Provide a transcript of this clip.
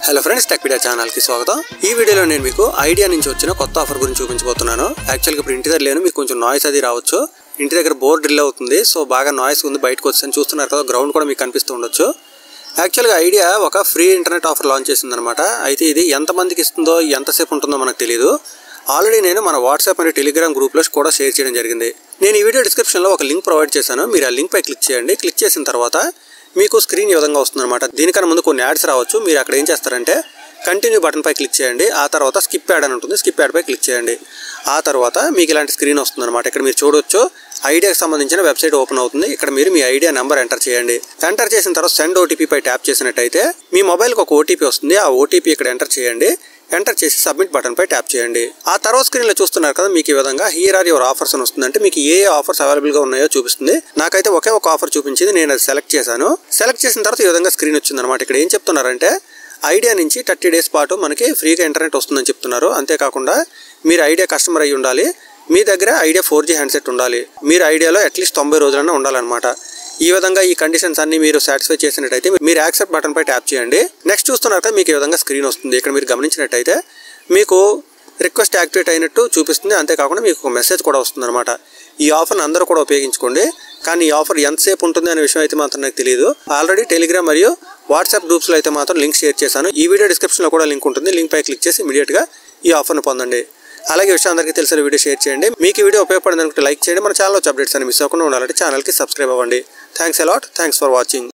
hello friends Techpedia ఛానల్కి స్వాగతం ఈ వీడియోలో నేను మీకు ఐడియా నుంచి వచ్చిన కొత్త ఆఫర్ గురించి చూపించబోతున్నాను యాక్చువల్గా ఇప్పుడు ఇంటి దగ్గర లేను మీకు కొంచెం నాయిస్ అది రావచ్చు ఇంటి దగ్గర బోర్ డ్రిల్ అవుతుంది సో బాగా నాయిస్ ఉంది బయటకు వచ్చి చూస్తున్నారు కదా గ్రౌండ్ కూడా మీకు కనిపిస్తూ ఉండొచ్చు యాక్చువల్గా ఐడియా ఒక ఫ్రీ ఇంటర్నెట్ ఆఫర్ లాంచ్ చేసిందనమాట అయితే ఇది ఎంతమందికి ఇస్తుందో ఎంతసేపు ఉంటుందో మనకు తెలియదు ఆల్రెడీ నేను మన వాట్సాప్ మరియు టెలిగ్రామ్ గ్రూప్లో కూడా షేర్ చేయడం జరిగింది నేను ఈ వీడియో డిస్క్రిప్షన్లో ఒక లింక్ ప్రొవైడ్ చేశాను మీరు ఆ లింక్ పై క్లిక్ చేయండి క్లిక్ చేసిన తర్వాత మీకు స్క్రీన్ ఈ విధంగా వస్తుందన్నమాట దీనికన్నా ముందు కొన్ని యాడ్స్ రావచ్చు మీరు అక్కడ ఏం చేస్తారంటే కంటిన్యూ బటన్ పై క్లిక్ చేయండి ఆ తర్వాత స్కిప్ యాడ్ అని ఉంటుంది స్కిప్ యాడ్ పై క్లిక్ చేయండి ఆ తర్వాత మీకు ఇలాంటి స్క్రీన్ వస్తుందన్నమాట ఇక్కడ మీరు చూడొచ్చు ఐడియాకి సంబంధించిన వెబ్సైట్ ఓపెన్ అవుతుంది ఇక్కడ మీరు మీ ఐడియా నెంబర్ ఎంటర్ చేయండి ఎంటర్ చేసిన తర్వాత సెండ్ ఓటీపీ పై ట్యాప్ చేసినట్టయితే మీ మొబైల్కి ఒక ఓటీపీ వస్తుంది ఆ ఓటీపీ ఇక్కడ ఎంటర్ చేయండి ఎంటర్ చేసి సబ్మిట్ బటన్ పై ట్యాప్ చేయండి ఆ తర్వాత స్క్రీన్ లో చూస్తున్నారు కదా మీకు ఈ విధంగా హియర్ ఆర్ యువర్ ఆఫర్స్ అని వస్తుంది అంటే మీకు ఏ ఏ ఆఫర్స్ అవైలబుల్ గా ఉన్నాయో చూపిస్తుంది నాకైతే ఒకే ఒక ఆఫర్ చూపించింది నేను అది సెలెక్ట్ చేశాను సెలెక్ట్ చేసిన తర్వాత ఈ విధంగా స్క్రీన్ వచ్చింది అనమాట ఇక్కడ ఏం చెప్తున్నారంటే ఐడియా నుంచి థర్టీ డేస్ పాటు మనకి ఫ్రీగా ఇంటర్నెట్ వస్తుందని చెప్తున్నారు అంతేకాకుండా మీరు ఐడియా కస్టమర్ అయి ఉండాలి మీ దగ్గర ఐడియా ఫోర్ జీ హ్యాండ్సెట్ ఉండాలి మీరు ఐడియాలో అట్లీస్ట్ తొంభై రోజులన్నా ఉండాలన్నమాట ఈ విధంగా ఈ కండిషన్స్ అన్ని మీరు సాటిస్ఫై చేసినట్టయితే మీరు యాక్సెప్ట్ బటన్ పై ట్యాప్ చేయండి నెక్స్ట్ చూస్తున్నారు కదా మీకు ఈ విధంగా స్క్రీన్ వస్తుంది ఇక్కడ మీరు గమనించినట్టయితే మీకు రిక్వెస్ట్ యాక్టివేట్ అయినట్టు చూపిస్తుంది అంతేకాకుండా మీకు ఒక మెసేజ్ కూడా వస్తుంది అనమాట ఈ ఆఫర్ని అందరూ కూడా ఉపయోగించుకోండి కానీ ఈ ఆఫర్ ఎంతసేపు ఉంటుంది అనే విషయం అయితే మాత్రం నాకు తెలియదు ఆల్రెడీ టెలిగ్రామ్ మరియు వాట్సాప్ గ్రూప్స్లో అయితే మాత్రం లింక్ షేర్ చేశాను ఈ వీడియో డిస్క్రిప్షన్లో కూడా లింక్ ఉంటుంది లింక్ పై క్లిక్ చేసి ఇమీడియట్గా ఈ ఆఫర్ని పొందండి అలాగే విషయం అందరికీ తెలిసిన వీడియో షేర్ చేయండి మీకు ఈ వీడియో ఉపయోగపడింది అనుకుంటే లైక్ చేయండి మన ఛానల్ వచ్చి అప్డేట్స్ అని మిస్ అవ్వకుండా ఉండాలంటే ఛానల్కి సబ్స్క్రైబ్ అవ్వండి thanks a lot thanks for watching